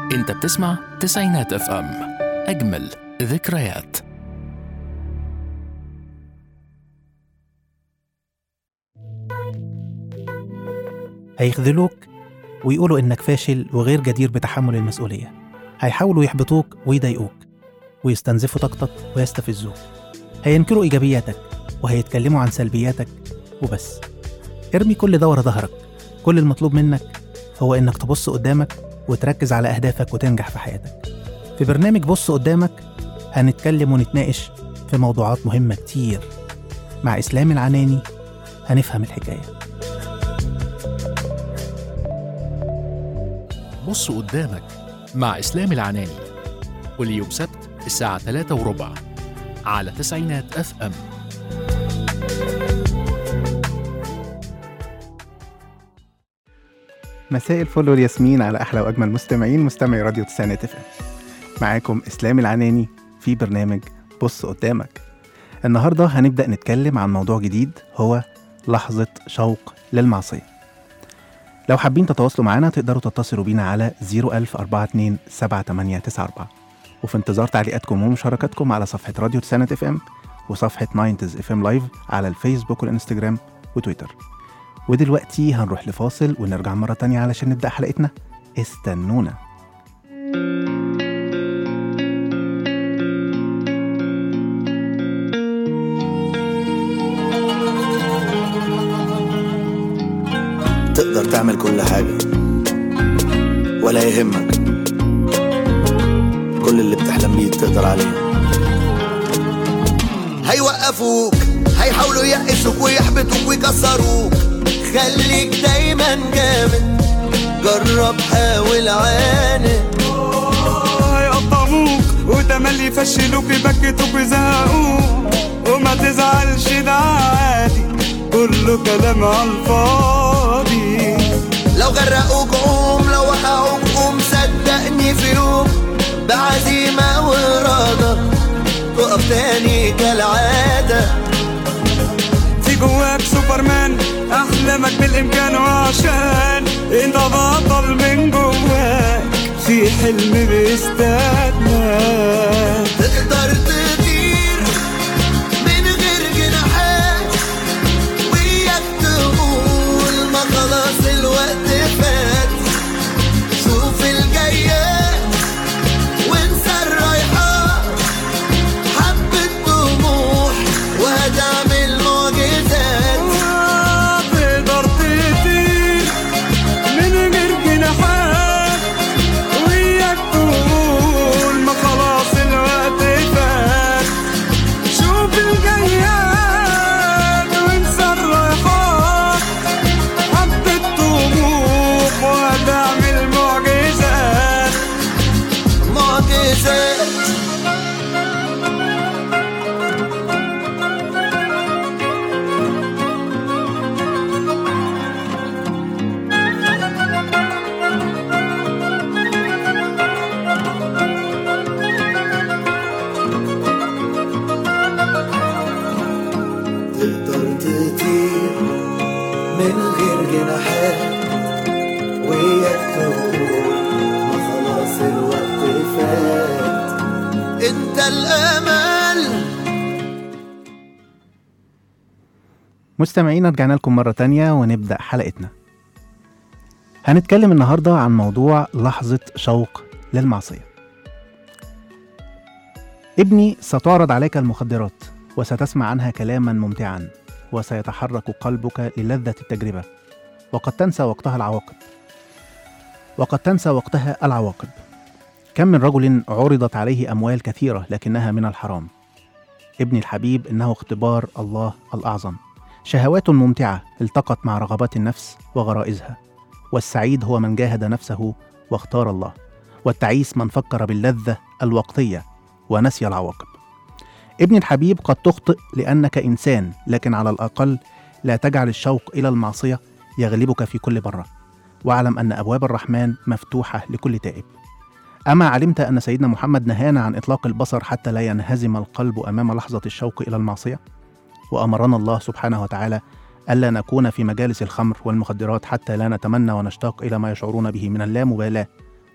انت بتسمع تسعينات اف ام اجمل ذكريات هيخذلوك ويقولوا إنك فاشل وغير جدير بتحمل المسؤولية هيحاولوا يحبطوك ويضايقوك ويستنزفوا طاقتك ويستفزوك هينكروا إيجابياتك وهيتكلموا عن سلبياتك وبس ارمي كل ده ورا ظهرك كل المطلوب منك هو إنك تبص قدامك وتركز على أهدافك وتنجح في حياتك في برنامج بص قدامك هنتكلم ونتناقش في موضوعات مهمة كتير مع إسلام العناني هنفهم الحكايه بص قدامك مع اسلام العناني كل يوم سبت الساعة 3 وربع على تسعينات اف ام مساء الفل والياسمين على احلى واجمل مستمعين مستمعي راديو تسعينات اف ام معاكم اسلام العناني في برنامج بص قدامك النهارده هنبدا نتكلم عن موضوع جديد هو لحظه شوق للمعصيه لو حابين تتواصلوا معنا تقدروا تتصلوا بينا على 01042 وفي انتظار تعليقاتكم ومشاركاتكم على صفحة راديو تسانة اف ام وصفحة ناينتز اف ام لايف على الفيسبوك والانستجرام وتويتر ودلوقتي هنروح لفاصل ونرجع مرة تانية علشان نبدأ حلقتنا استنونا تقدر تعمل كل حاجة ولا يهمك كل اللي بتحلم بيه تقدر عليه هيوقفوك هيحاولوا يقسوك ويحبطوك ويكسروك خليك دايما جامد جرب حاول عاند هيقطعوك وتملي يفشلوك يبكتوك ويزهقوك وما تزعلش ده عادي كله كلام على الفاضي لو غرقوك قوم لو وقعوك قوم صدقني في يوم بعزيمة وإرادة تقف تاني كالعادة في جواك سوبرمان احلامك بالامكان وعشان انت بطل من جواك في حلم بيستناك تقدر تطير من غير جناحات وياك تقول ما خلاص الوقت فات شوف الجايات وانسى الرايحات حبة طموح وهتعمل معجزات تقدر تطير من غير جناحات وياك تقول ما خلاص الوقت فات شوف الجياد وانسى الرايحات حبة طموح وهتعمل معجزات معجزات تقدر تطير من غير جناحات وياك تقول ما خلاص الوقت فات انت الامل مستمعينا رجعنا لكم مرة تانية ونبدأ حلقتنا هنتكلم النهاردة عن موضوع لحظة شوق للمعصية ابني ستعرض عليك المخدرات وستسمع عنها كلاما ممتعا وسيتحرك قلبك للذة التجربة وقد تنسى وقتها العواقب وقد تنسى وقتها العواقب كم من رجل عرضت عليه أموال كثيرة لكنها من الحرام ابني الحبيب إنه اختبار الله الأعظم شهوات ممتعة التقت مع رغبات النفس وغرائزها والسعيد هو من جاهد نفسه واختار الله والتعيس من فكر باللذة الوقتية ونسي العواقب ابني الحبيب قد تخطئ لأنك إنسان لكن على الأقل لا تجعل الشوق إلى المعصية يغلبك في كل مرة واعلم أن أبواب الرحمن مفتوحة لكل تائب أما علمت أن سيدنا محمد نهانا عن إطلاق البصر حتى لا ينهزم القلب أمام لحظة الشوق إلى المعصية وأمرنا الله سبحانه وتعالى ألا نكون في مجالس الخمر والمخدرات حتى لا نتمنى ونشتاق إلى ما يشعرون به من اللامبالاة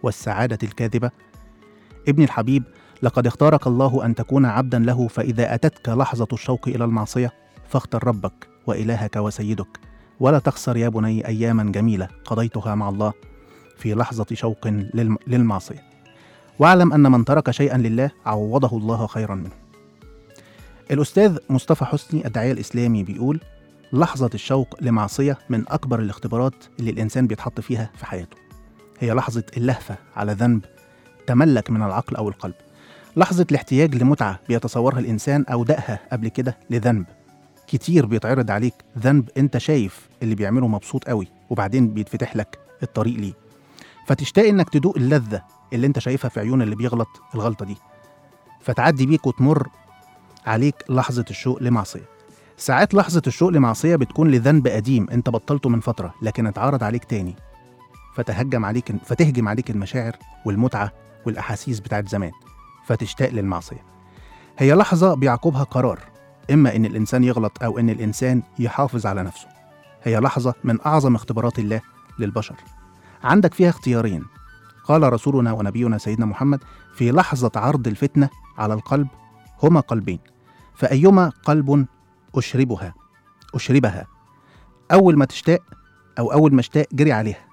والسعادة الكاذبة ابن الحبيب لقد اختارك الله أن تكون عبدا له فإذا أتتك لحظة الشوق إلى المعصية فاختر ربك وإلهك وسيدك ولا تخسر يا بني أياما جميلة قضيتها مع الله في لحظة شوق للم- للمعصية واعلم أن من ترك شيئا لله عوضه الله خيرا منه الأستاذ مصطفى حسني الداعية الإسلامي بيقول لحظة الشوق لمعصية من أكبر الاختبارات اللي الإنسان بيتحط فيها في حياته هي لحظة اللهفة على ذنب تملك من العقل أو القلب لحظة الاحتياج لمتعة بيتصورها الإنسان أو دقها قبل كده لذنب كتير بيتعرض عليك ذنب أنت شايف اللي بيعمله مبسوط قوي وبعدين بيتفتح لك الطريق ليه فتشتاق إنك تدوق اللذة اللي أنت شايفها في عيون اللي بيغلط الغلطة دي فتعدي بيك وتمر عليك لحظة الشوق لمعصية ساعات لحظة الشوق لمعصية بتكون لذنب قديم انت بطلته من فترة لكن اتعرض عليك تاني فتهجم عليك فتهجم عليك المشاعر والمتعة والأحاسيس بتاعت زمان فتشتاق للمعصية هي لحظة بيعقبها قرار إما إن الإنسان يغلط أو إن الإنسان يحافظ على نفسه هي لحظة من أعظم اختبارات الله للبشر عندك فيها اختيارين قال رسولنا ونبينا سيدنا محمد في لحظة عرض الفتنة على القلب هما قلبين فأيما قلب أشربها أشربها أول ما تشتاق أو أول ما اشتاق جري عليها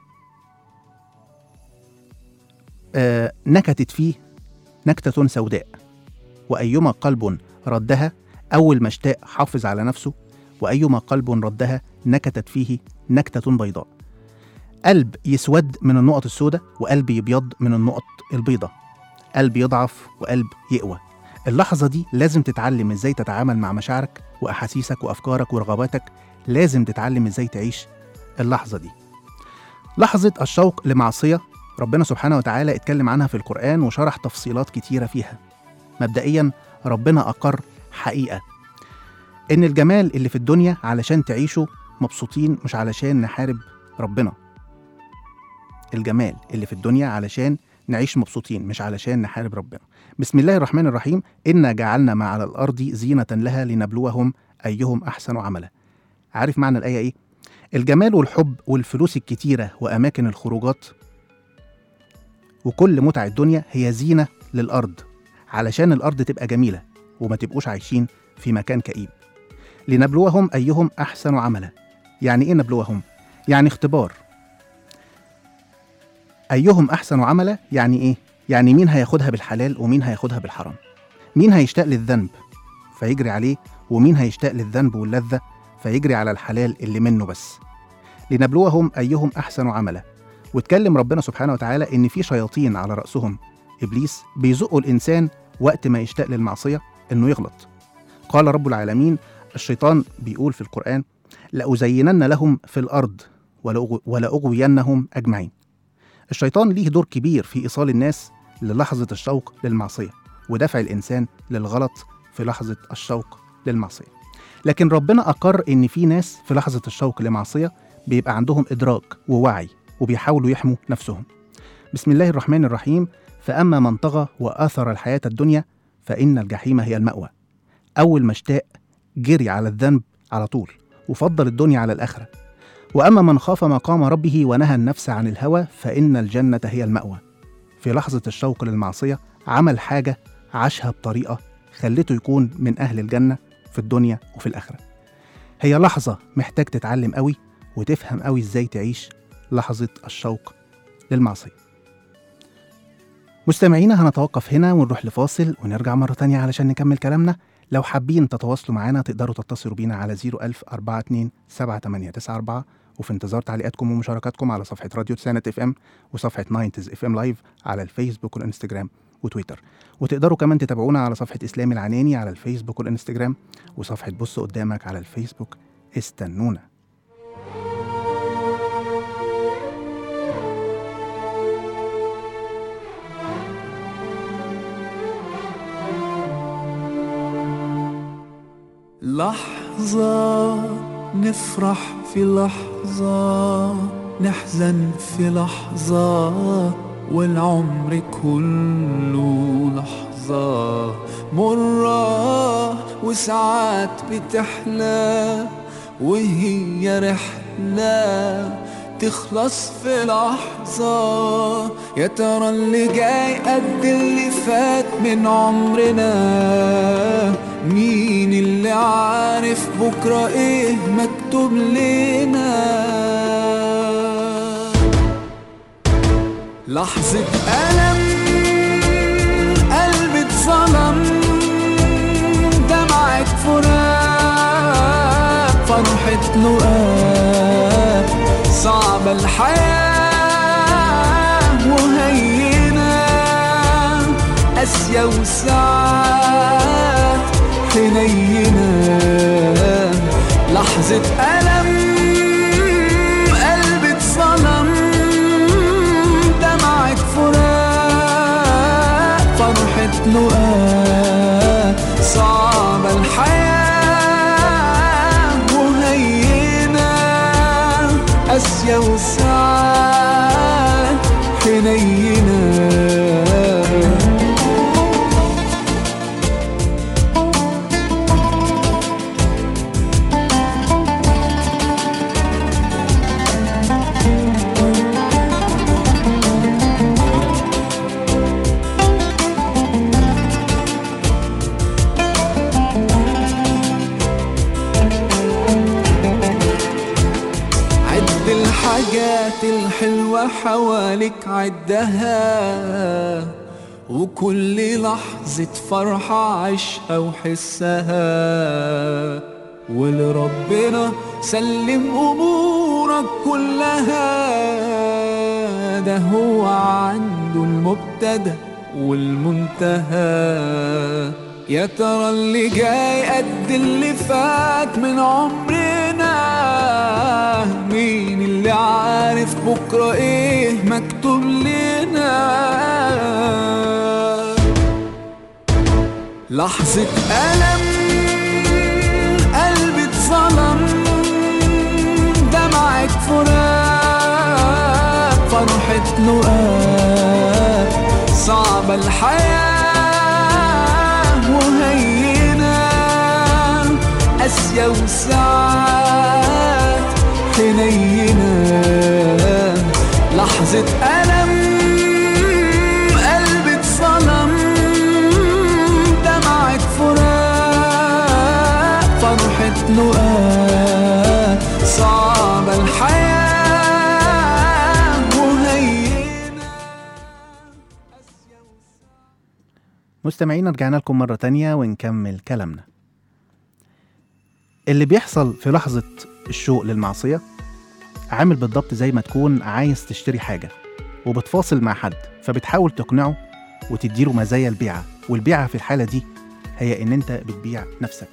آه نكتت فيه نكتة سوداء وأيما قلب ردها أول ما اشتاق حافظ على نفسه وأيما قلب ردها نكتت فيه نكتة بيضاء قلب يسود من النقط السوداء وقلب يبيض من النقط البيضاء قلب يضعف وقلب يقوى اللحظة دي لازم تتعلم ازاي تتعامل مع مشاعرك وأحاسيسك وأفكارك ورغباتك لازم تتعلم ازاي تعيش اللحظة دي لحظة الشوق لمعصية ربنا سبحانه وتعالى اتكلم عنها في القرآن وشرح تفصيلات كتيرة فيها مبدئيا ربنا أقر حقيقة إن الجمال اللي في الدنيا علشان تعيشه مبسوطين مش علشان نحارب ربنا الجمال اللي في الدنيا علشان نعيش مبسوطين مش علشان نحارب ربنا بسم الله الرحمن الرحيم إنا جعلنا ما على الأرض زينة لها لنبلوهم أيهم أحسن عملا عارف معنى الآية إيه؟ الجمال والحب والفلوس الكتيرة وأماكن الخروجات وكل متع الدنيا هي زينة للأرض علشان الأرض تبقى جميلة وما تبقوش عايشين في مكان كئيب لنبلوهم أيهم أحسن عملا يعني إيه نبلوهم؟ يعني اختبار أيهم أحسن عملا يعني إيه؟ يعني مين هياخدها بالحلال ومين هياخدها بالحرام مين هيشتاق للذنب فيجري عليه ومين هيشتاق للذنب واللذة فيجري على الحلال اللي منه بس لنبلوهم أيهم أحسن عملا واتكلم ربنا سبحانه وتعالى إن في شياطين على رأسهم إبليس بيزقوا الإنسان وقت ما يشتاق للمعصية إنه يغلط قال رب العالمين الشيطان بيقول في القرآن لأزينن لهم في الأرض ولأغو- ولأغوينهم أجمعين الشيطان ليه دور كبير في إيصال الناس للحظة الشوق للمعصية ودفع الإنسان للغلط في لحظة الشوق للمعصية لكن ربنا أقر إن في ناس في لحظة الشوق لمعصية بيبقى عندهم إدراك ووعي وبيحاولوا يحموا نفسهم بسم الله الرحمن الرحيم فأما من طغى وآثر الحياة الدنيا فإن الجحيم هي المأوى أول ما اشتاق جري على الذنب على طول وفضل الدنيا على الآخرة وأما من خاف مقام ربه ونهى النفس عن الهوى فإن الجنة هي المأوى في لحظة الشوق للمعصية عمل حاجة عاشها بطريقة خلته يكون من أهل الجنة في الدنيا وفي الآخرة هي لحظة محتاج تتعلم قوي وتفهم قوي ازاي تعيش لحظة الشوق للمعصية مستمعينا هنتوقف هنا ونروح لفاصل ونرجع مرة تانية علشان نكمل كلامنا لو حابين تتواصلوا معنا تقدروا تتصلوا بينا على 01000 42 7894 وفي انتظار تعليقاتكم ومشاركاتكم على صفحة راديو تسانة اف ام وصفحة ناينتز اف ام لايف على الفيسبوك والانستجرام وتويتر وتقدروا كمان تتابعونا على صفحة إسلام العناني على الفيسبوك والانستجرام وصفحة بص قدامك على الفيسبوك استنونا لحظة نفرح في لحظة نحزن في لحظة والعمر كله لحظة مرة وساعات بتحلى وهي رحلة تخلص في لحظة يا ترى اللي جاي قد اللي فات من عمرنا مين اللي عارف بكرة ايه مكتوب لنا لحظة ألم قلبي اتظلم دمعة فراق فرحة لقاء صعبة الحياة وهينة قاسية وساعات حنينة لحظة ألم قلبي اتظلم دمعة فراق فرحة لقاء صعبة الحياة وهينة قاسية وساعات حنينة عد الحاجات الحلوة حواليك عدها وكل لحظة فرحة عيشها وحسها ولربنا سلم أمورك كلها ده هو عنده المبتدأ والمنتهى يا ترى اللي جاي قد اللي فات من عمرنا مين اللي عارف بكرة ايه مكتوب لنا لحظة ألم قلبي اتظلم دمعة فراق فرحة لقاء صعبة الحياة وهينة قاسية وساعات حنينة لحظة ألم قلبي اتصلم دمعة فراق فرحة لقاء صعبة الحياة وهينة مستمعين رجعنا لكم مرة تانية ونكمل كلامنا اللي بيحصل في لحظة الشوق للمعصية عامل بالضبط زي ما تكون عايز تشتري حاجة وبتفاصل مع حد فبتحاول تقنعه وتديله مزايا البيعة والبيعة في الحالة دي هي إن أنت بتبيع نفسك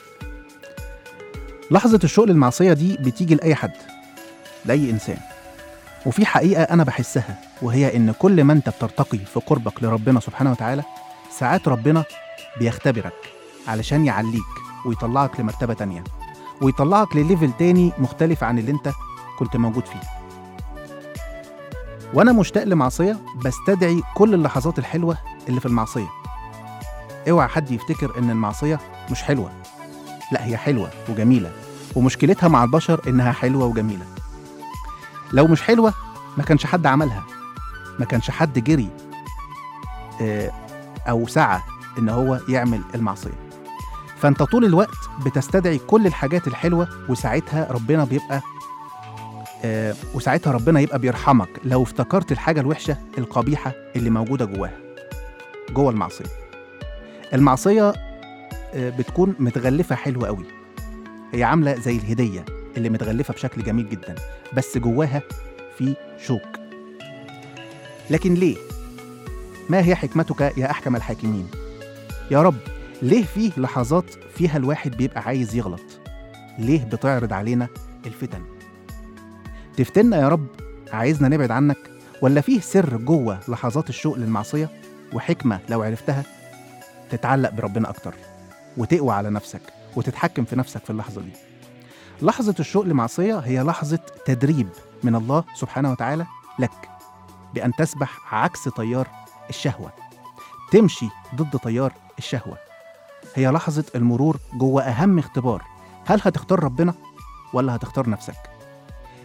لحظة الشوق للمعصية دي بتيجي لأي حد لأي إنسان وفي حقيقة أنا بحسها وهي إن كل ما أنت بترتقي في قربك لربنا سبحانه وتعالى ساعات ربنا بيختبرك علشان يعليك ويطلعك لمرتبة تانية ويطلعك لليفل تاني مختلف عن اللي انت كنت موجود فيه وانا مشتاق لمعصية بستدعي كل اللحظات الحلوة اللي في المعصية اوعى حد يفتكر ان المعصية مش حلوة لا هي حلوة وجميلة ومشكلتها مع البشر انها حلوة وجميلة لو مش حلوة ما كانش حد عملها ما كانش حد جري آه، او سعى ان هو يعمل المعصيه فانت طول الوقت بتستدعي كل الحاجات الحلوه وساعتها ربنا بيبقى آه وساعتها ربنا يبقى بيرحمك لو افتكرت الحاجه الوحشه القبيحه اللي موجوده جواها جوه المعصيه المعصيه آه بتكون متغلفه حلوه قوي هي عامله زي الهديه اللي متغلفه بشكل جميل جدا بس جواها في شوك لكن ليه ما هي حكمتك يا أحكم الحاكمين؟ يا رب ليه فيه لحظات فيها الواحد بيبقى عايز يغلط؟ ليه بتعرض علينا الفتن؟ تفتنا يا رب عايزنا نبعد عنك ولا فيه سر جوه لحظات الشوق للمعصية وحكمة لو عرفتها تتعلق بربنا أكتر وتقوى على نفسك وتتحكم في نفسك في اللحظة دي لحظة الشوق لمعصية هي لحظة تدريب من الله سبحانه وتعالى لك بأن تسبح عكس تيار الشهوة تمشي ضد تيار الشهوة هي لحظة المرور جوه أهم اختبار هل هتختار ربنا ولا هتختار نفسك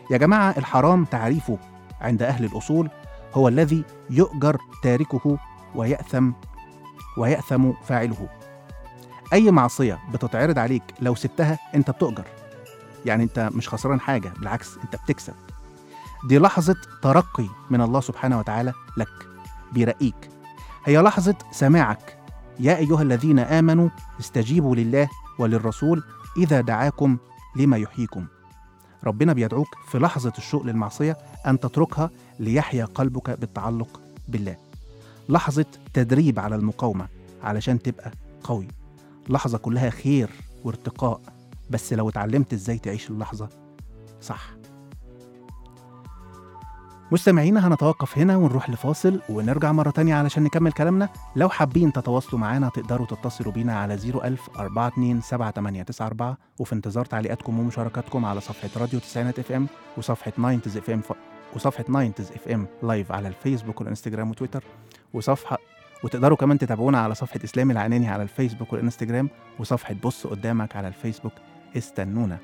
يا جماعة الحرام تعريفه عند أهل الأصول هو الذي يؤجر تاركه ويأثم ويأثم فاعله أي معصية بتتعرض عليك لو سبتها أنت بتؤجر يعني أنت مش خسران حاجة بالعكس أنت بتكسب دي لحظة ترقي من الله سبحانه وتعالى لك بيرقيك هي لحظة سماعك يا أيها الذين آمنوا استجيبوا لله وللرسول إذا دعاكم لما يحييكم ربنا بيدعوك في لحظة الشوق للمعصية أن تتركها ليحيا قلبك بالتعلق بالله لحظة تدريب على المقاومة علشان تبقى قوي لحظة كلها خير وارتقاء بس لو اتعلمت ازاي تعيش اللحظة صح مستمعينا هنتوقف هنا ونروح لفاصل ونرجع مرة تانية علشان نكمل كلامنا لو حابين تتواصلوا معانا تقدروا تتصلوا بينا على 01000 427894 وفي انتظار تعليقاتكم ومشاركاتكم على صفحة راديو تسعينات اف ام وصفحة 90 اف ام وصفحة 90 اف ام لايف على الفيسبوك والانستجرام وتويتر وصفحة وتقدروا كمان تتابعونا على صفحة إسلام العناني على الفيسبوك والإنستجرام وصفحة بص قدامك على الفيسبوك استنونا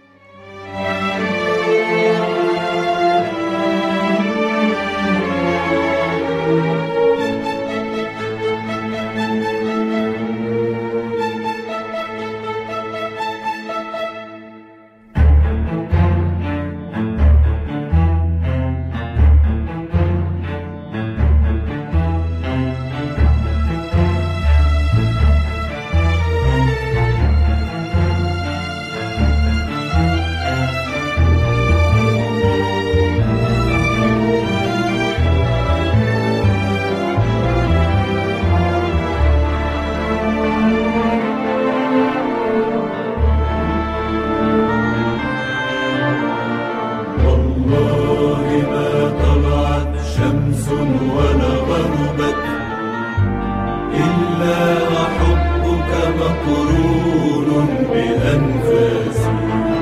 والله ما طلعت شمس ولا غربت إلا وحبك مقرون بأنفاسي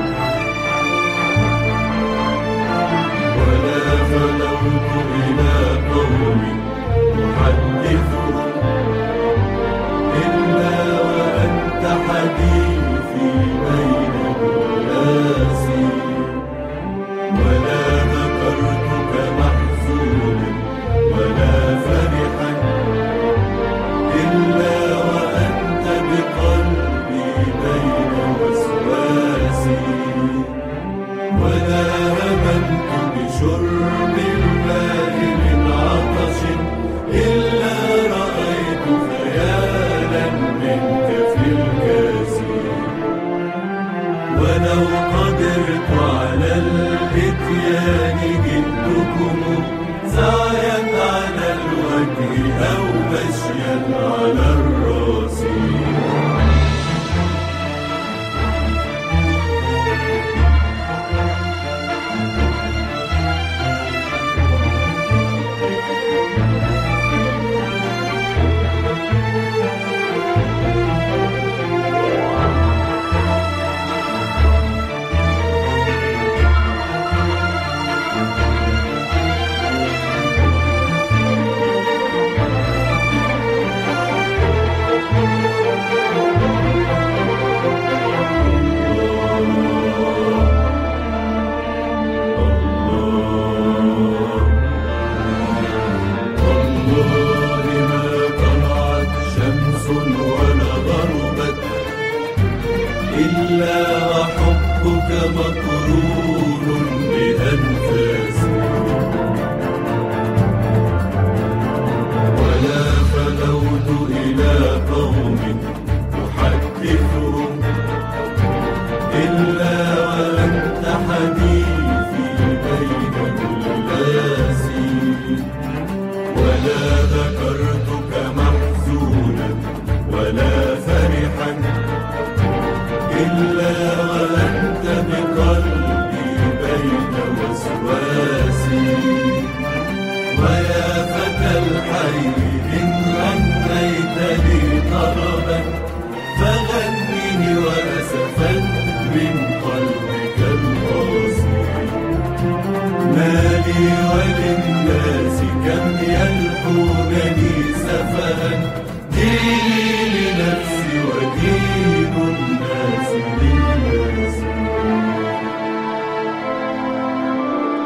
ولا خلوت إلى قوم أحدثهم إلا وأنت حديثي بين الناس ولا ذكرتك محزونا ولا فرحا إلا وأنت بقلبي بين وسواسي ولا هممت بشرب الماء من عطش إلا رأيت خيالا منك في الكاسي ولو قدرت على الاتيان جئتكم سعيا على الوجه او مشيا على الراس والله ما طلعت شمس ولا غربت إلا وحبك مقرون بأنفاسي ولا خلوت إلى قوم أحدثهم إلا وأنت حديثي بين الناس ولا ذكرتك محزونا ولا فرحا إلا وأنت بقلبي بين وسواسي ويا فتى الحي إن غنيت لي طربا فغنني وأسفا من قلبك القاسي ما لي وللناس كم يلحونني سفها ديني لنفسي ودين الناس للناس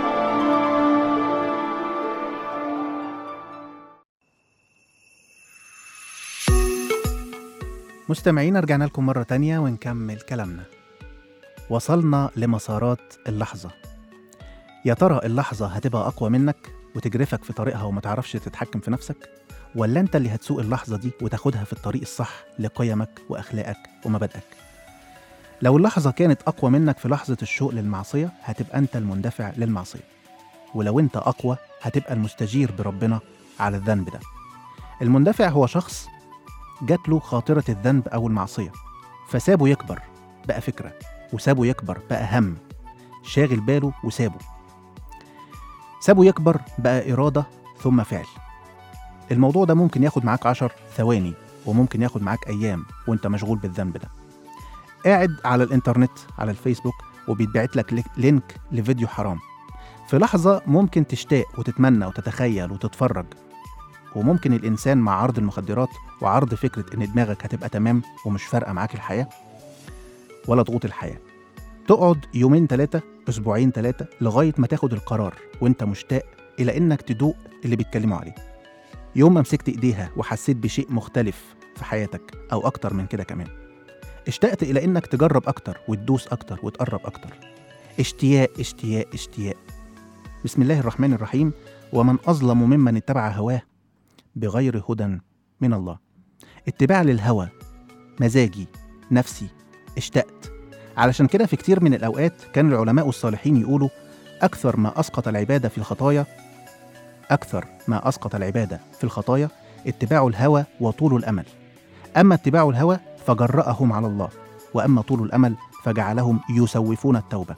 مستمعين رجعنا لكم مرة تانية ونكمل كلامنا وصلنا لمسارات اللحظة يا ترى اللحظة هتبقى أقوى منك وتجرفك في طريقها وما تعرفش تتحكم في نفسك ولا أنت اللي هتسوق اللحظة دي وتاخدها في الطريق الصح لقيمك وأخلاقك ومبادئك لو اللحظة كانت أقوى منك في لحظة الشوق للمعصية هتبقى أنت المندفع للمعصية ولو أنت أقوى هتبقى المستجير بربنا على الذنب ده المندفع هو شخص جات له خاطرة الذنب أو المعصية فسابه يكبر بقى فكرة وسابه يكبر بقى هم شاغل باله وسابه سابه يكبر بقى إرادة ثم فعل الموضوع ده ممكن ياخد معاك عشر ثواني وممكن ياخد معاك أيام وانت مشغول بالذنب ده قاعد على الإنترنت على الفيسبوك وبيتبعت لك ليك- لينك لفيديو حرام في لحظة ممكن تشتاق وتتمنى وتتخيل وتتفرج وممكن الإنسان مع عرض المخدرات وعرض فكرة إن دماغك هتبقى تمام ومش فارقة معاك الحياة ولا ضغوط الحياة تقعد يومين ثلاثة أسبوعين ثلاثة لغاية ما تاخد القرار وأنت مشتاق إلى إنك تدوق اللي بيتكلموا عليه يوم ما مسكت إيديها وحسيت بشيء مختلف في حياتك أو أكتر من كده كمان اشتقت إلى إنك تجرب أكتر وتدوس أكتر وتقرب أكتر اشتياق اشتياق اشتياق بسم الله الرحمن الرحيم ومن أظلم ممن اتبع هواه بغير هدى من الله اتباع للهوى مزاجي نفسي اشتقت علشان كده في كتير من الأوقات كان العلماء الصالحين يقولوا أكثر ما أسقط العبادة في الخطايا أكثر ما أسقط العبادة في الخطايا اتباع الهوى وطول الأمل أما اتباع الهوى فجرأهم على الله وأما طول الأمل فجعلهم يسوفون التوبة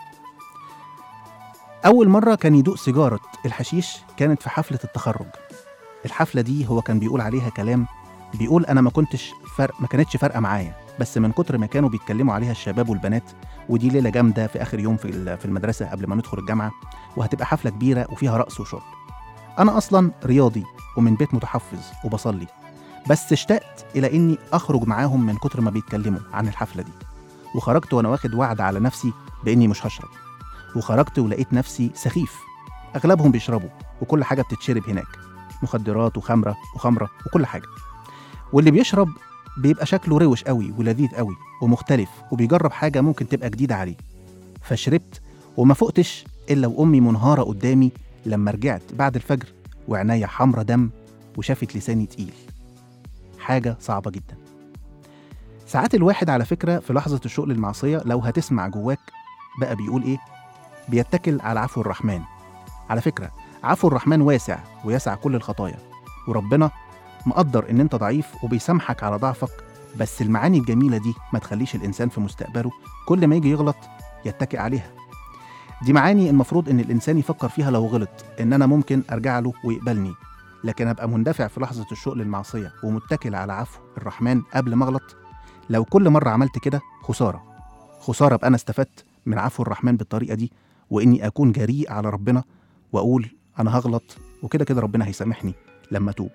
أول مرة كان يدوق سيجارة الحشيش كانت في حفلة التخرج الحفلة دي هو كان بيقول عليها كلام بيقول أنا ما كنتش فرق ما كانتش فارقة معايا بس من كتر ما كانوا بيتكلموا عليها الشباب والبنات ودي ليلة جامدة في آخر يوم في ال- في المدرسة قبل ما ندخل الجامعة وهتبقى حفلة كبيرة وفيها رقص وشرب أنا أصلا رياضي ومن بيت متحفظ وبصلي بس اشتقت إلى إني أخرج معاهم من كتر ما بيتكلموا عن الحفلة دي وخرجت وأنا واخد وعد على نفسي بإني مش هشرب وخرجت ولقيت نفسي سخيف أغلبهم بيشربوا وكل حاجة بتتشرب هناك مخدرات وخمرة وخمرة وكل حاجة واللي بيشرب بيبقى شكله روش قوي ولذيذ قوي ومختلف وبيجرب حاجة ممكن تبقى جديدة عليه فشربت وما فقتش إلا وأمي منهارة قدامي لما رجعت بعد الفجر وعناية حمرة دم وشافت لساني تقيل حاجة صعبة جدا ساعات الواحد على فكرة في لحظة الشوق للمعصية لو هتسمع جواك بقى بيقول إيه بيتكل على عفو الرحمن على فكرة عفو الرحمن واسع ويسع كل الخطايا وربنا مقدر ان انت ضعيف وبيسامحك على ضعفك بس المعاني الجميلة دي ما تخليش الإنسان في مستقبله كل ما يجي يغلط يتكئ عليها دي معاني المفروض ان الإنسان يفكر فيها لو غلط ان أنا ممكن أرجع له ويقبلني لكن أبقى مندفع في لحظة الشوق للمعصية ومتكل على عفو الرحمن قبل ما أغلط لو كل مرة عملت كده خسارة خسارة أبقى أنا استفدت من عفو الرحمن بالطريقة دي وإني أكون جريء على ربنا وأقول أنا هغلط وكده كده ربنا هيسامحني لما أتوب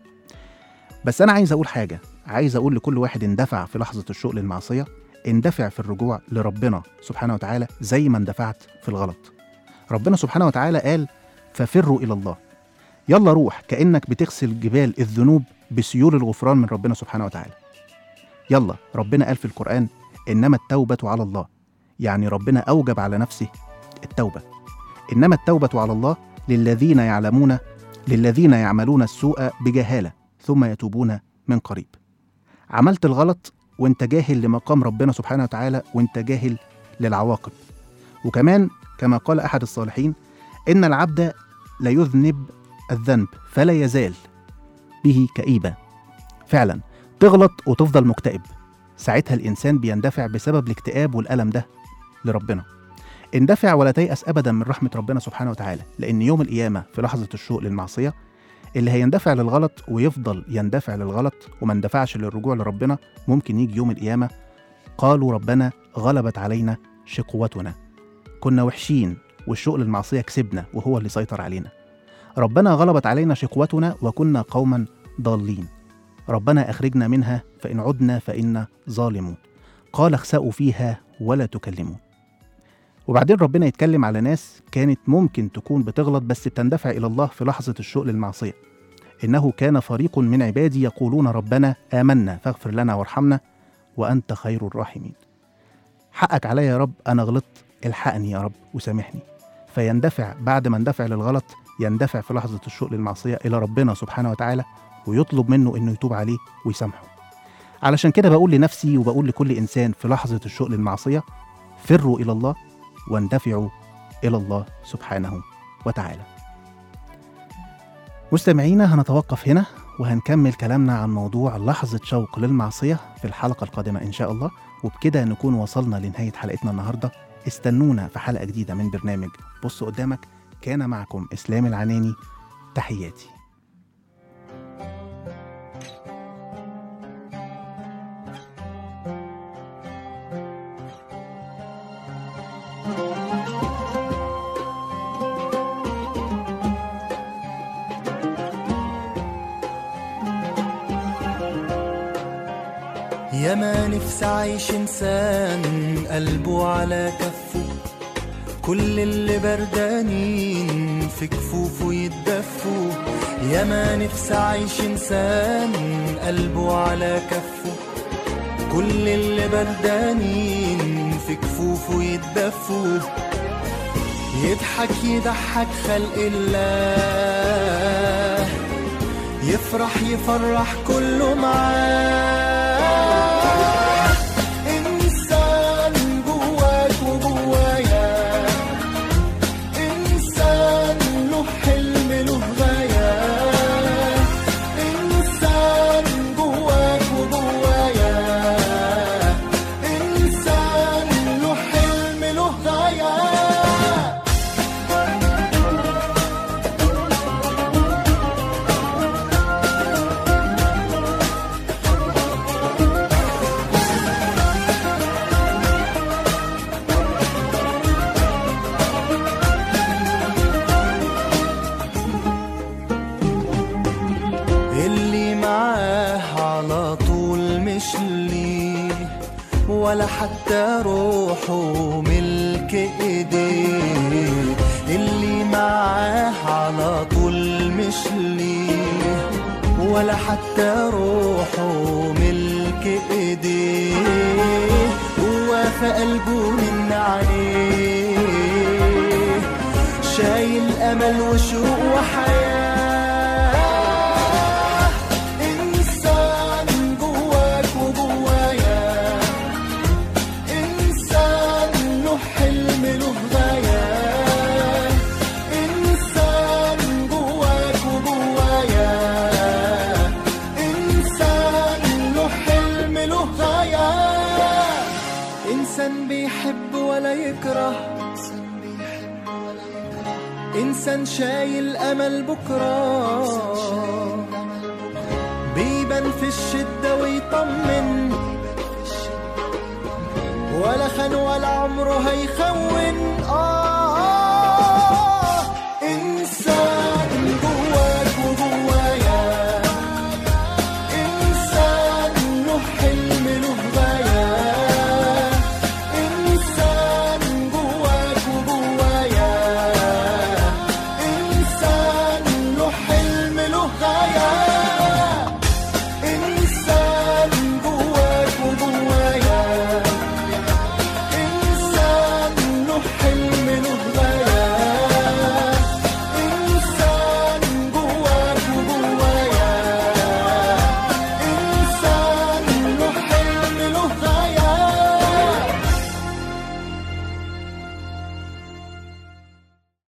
بس أنا عايز أقول حاجة عايز أقول لكل واحد اندفع في لحظة الشوق للمعصية اندفع في الرجوع لربنا سبحانه وتعالى زي ما اندفعت في الغلط ربنا سبحانه وتعالى قال ففروا إلى الله يلا روح كأنك بتغسل جبال الذنوب بسيول الغفران من ربنا سبحانه وتعالى يلا ربنا قال في القرآن إنما التوبة على الله يعني ربنا أوجب على نفسه التوبة إنما التوبة على الله للذين يعلمون للذين يعملون السوء بجهالة ثم يتوبون من قريب عملت الغلط وانت جاهل لمقام ربنا سبحانه وتعالى وانت جاهل للعواقب وكمان كما قال أحد الصالحين إن العبد لا يذنب الذنب فلا يزال به كئيبة فعلا تغلط وتفضل مكتئب ساعتها الإنسان بيندفع بسبب الاكتئاب والألم ده لربنا اندفع ولا تيأس أبدا من رحمة ربنا سبحانه وتعالى لأن يوم القيامة في لحظة الشوق للمعصية اللي هيندفع للغلط ويفضل يندفع للغلط وما اندفعش للرجوع لربنا ممكن يجي يوم القيامة قالوا ربنا غلبت علينا شقوتنا كنا وحشين والشوق للمعصية كسبنا وهو اللي سيطر علينا ربنا غلبت علينا شقوتنا وكنا قوما ضالين ربنا أخرجنا منها فإن عدنا فإنا ظالمون قال اخسأوا فيها ولا تكلمون وبعدين ربنا يتكلم على ناس كانت ممكن تكون بتغلط بس بتندفع إلى الله في لحظة الشوق للمعصية إنه كان فريق من عبادي يقولون ربنا آمنا فاغفر لنا وارحمنا وأنت خير الراحمين حقك عليا يا رب أنا غلطت الحقني يا رب وسامحني فيندفع بعد ما اندفع للغلط يندفع في لحظة الشوق للمعصية إلى ربنا سبحانه وتعالى ويطلب منه إنه يتوب عليه ويسامحه علشان كده بقول لنفسي وبقول لكل إنسان في لحظة الشوق للمعصية فروا إلى الله واندفعوا إلى الله سبحانه وتعالى مستمعينا هنتوقف هنا وهنكمل كلامنا عن موضوع لحظة شوق للمعصية في الحلقة القادمة إن شاء الله وبكده نكون وصلنا لنهاية حلقتنا النهاردة استنونا في حلقة جديدة من برنامج بص قدامك كان معكم إسلام العناني تحياتي يا ما نفسي عايش انسان قلبه على كفه كل اللي بردانين في كفوفه يتدفوا يا ما نفسي عايش انسان قلبه على كفه كل اللي بردانين في كفوفه يتدفوا يضحك يضحك خلق الله يفرح يفرح كله معاه إنسان جواك وجوايا إنسان له حلم له غاية إنسان جواك وجوايا إنسان له حلم له غاية اللي معاه على طول مش ليه ولا حتى روحه ملك ايديه اللي معاه على طول مش ليه ولا حتى روحه ملك ايديه هو في قلبه من عليه شايل امل وشوق وحياه انسان جواك وجوايا انسان له حلم له غايه انسان جواك وجوايا انسان له حلم له غايه انسان بيحب ولا يكره إنسان شايل أمل بكرة بيبان في الشدة ويطمن ولا خان ولا عمره هيخون آه